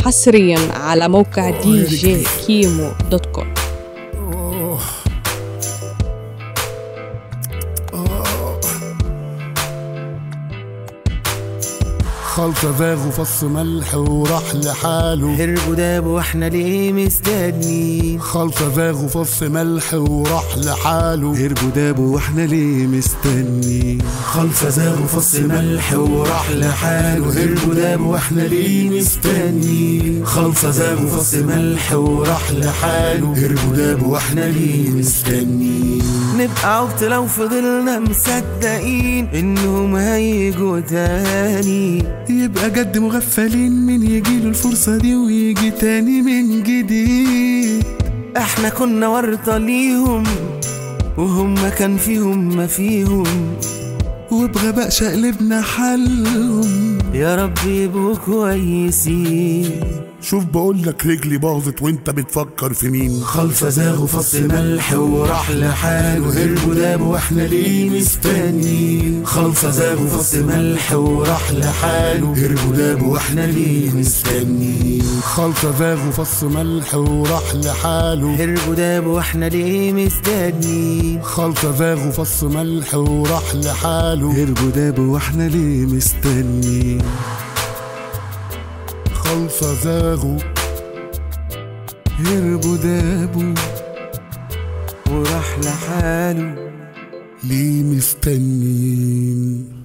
حصريا على موقع دي جي كيمو دوت كوم خلطة زاغ وفص ملح وراح لحاله هربوا دابوا واحنا ليه مستنيين خلطة زاغ وفص ملح وراح لحاله هربوا دابوا واحنا ليه مستني خلصة زاغ وفص ملح وراح لحاله هربوا دابوا واحنا ليه مستني خلصة زاغ وفص ملح وراح لحاله هربوا دابوا واحنا ليه مستني نبقى عبط لو فضلنا مصدقين انهم هيجوا تاني يبقى جد مغفلين من يجيله الفرصة دي ويجي تاني من جديد احنا كنا ورطة ليهم وهم كان فيهم ما فيهم وبغباء شقلبنا حلهم يا رب يبقوا كويسين شوف بقولك رجلي باظت وانت بتفكر في مين خلفة زاغ فص ملح وراح لحاله هربوا دابوا واحنا ليه مستني خلفة زاغ فص ملح وراح لحاله هربوا دابوا واحنا ليه مستني خلطة زاغ وفص ملح وراح لحاله هربوا دابوا واحنا ليه مستني خلطة زاغ وفص ملح وراح لحاله هربوا دابوا واحنا ليه مستني خلطة زاغوا هربوا دابوا وراح لحاله ليه مستنين